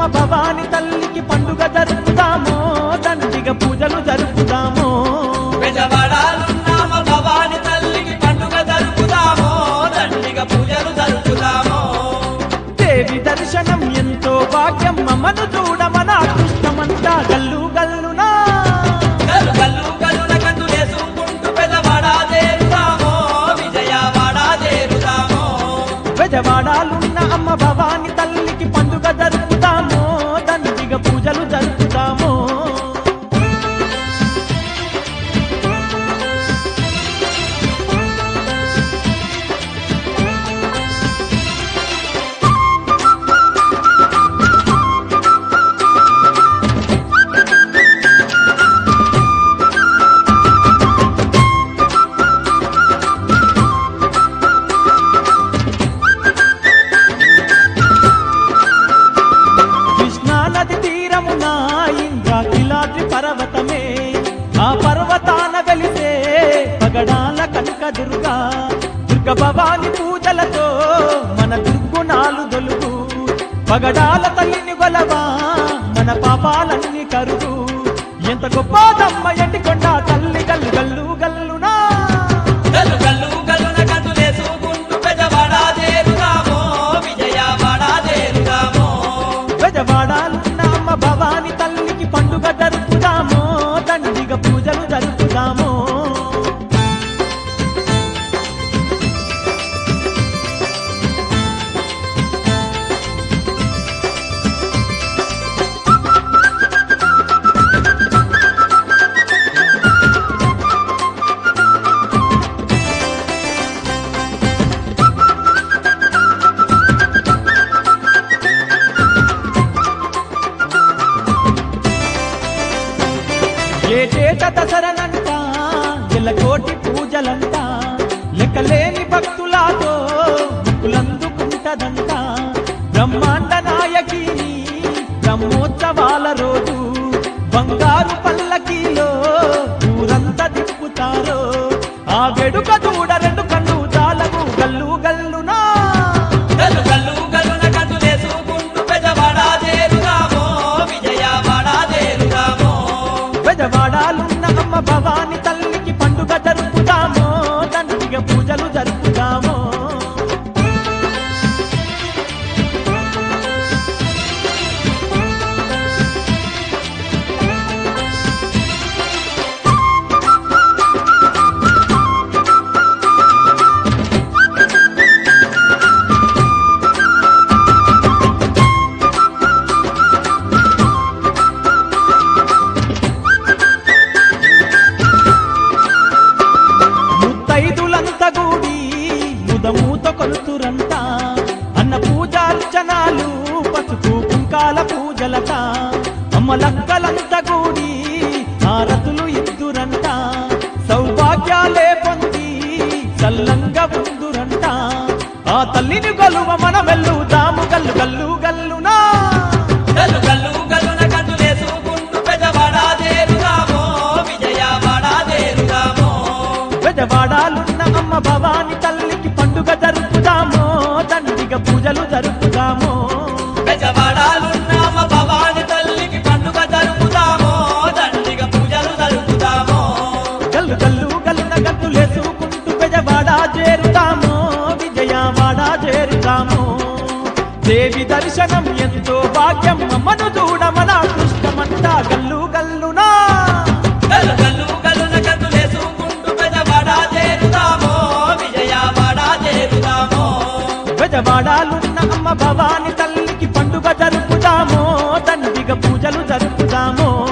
భవాని తల్లికి పండుగ జరుపుదామో దండిగ పూజలు జరుపుదామో పెదవడాలున్నామ భవాని తల్లికి పండుగ జరుపుదామో దండిగ పూజలు జరుపుదామో దేవి దర్శనం ఎంతో భాగ్యం మమ్మను చూడమన అదృష్టమంతా గల్లు గల్లునా గల్లు గల్లు గల్లున కందులేసుకుంటూ పెదవడా చేరుదామో విజయవాడ చేరుదామో పెదవాడాలున్న అమ్మ భవాని తల్లికి పండుగ జరుపుదామో దండిగ పూజలు జరుపుదామో కృష్ణా నది తీరమున ఇంద్రాకిలాద్రి పర్వతమే ఆ పర్వతాన వెలిసే పగడాల కనక దుర్గా దుర్గ భవాని పూజలతో మన దుర్గుణాలు దొలుగు పగడాల తల్లిని గొలవా మన పాపాలన్నీ కరుగు ఎంత గొప్పదమ్మ ఎండికొండ తల్లి గల్లు గల్లు గల్లునా గల్లు గల్లు గల్లున కందులేసుకుంటూ పెదవడా చేరుదామో విజయవాడ చేరుదామో గజవాడాలున్న అమ్మ భవాని తల్లికి పండుగ జరుపుదామో దండిగ పూజలు జరుపుదామో ఏటేట దసరనంట ఎల్లకోటి పూజలంట లెక్కలేని భక్తులాతో ముక్కులందుకుంటదంట బ్రహ్మాండ నాయకిని బ్రహ్మోత్సవాల రోజు బంగారు పల్లకీలో ఊరంతా తిప్పుతారో ఆ వెడుక దూడ రెండు కన్ను జాలకు గల్లు గల్లునా గల్లు గల్లు గల్లున కందులేసుకుంటూ పెదవడా చేరుదామో విజయవాడ చేరుదామో పెదవాడాలున్న అమ్మ భవాని తల్లికి పండుగ జరుపుదామో దండిగ పూజలు జరుపుదామో ముత్తైదులంత గూడి ముదమూత కొలుతురంట అన్న పూజార్చనాలు పసుపు కుంకాల పూజలట అమ్మ లక్కలంత గూడి హారతులు ఇద్దురంట సౌభాగ్యాలే పొంది చల్లంగా ఉందురంట ఆ తల్లిని గలువ మనమెల్లుదాము గల్లు గల్లు గల్లునా గల్లు గల్లు గల్లున కందులేసుకుంటూ పెదవడా చేరుదామో విజయవాడ చేరుదామో పెదవాడాలున్న అమ్మ భవాని తల్లికి పండుగ జరుపుదామో దండిగ పూజలు జరుపుదామో పెదవడాలున్నామ భవాని తల్లికి పండుగ జరుపుదామో దండిగ పూజలు జరుపుదామో గల్లు గల్లు గల్లున గంతులేసుకుంటూ పెదవాడ చేరుతామో విజయవాడ చేరుతామో దేవి దర్శనం ఎంతో భాగ్యం అమ్మను చూడమన అదృష్టమంతా గల్లు గల్లునా గల్లు గల్లు గల్లున కందులేసుకుంటూ పెదవడా చేరుదామో విజయవాడ చేరుదామో పెదవాడాలున్న అమ్మ భవాని తల్లికి పండుగ జరుపుదామో దండిగ పూజలు జరుపుదామో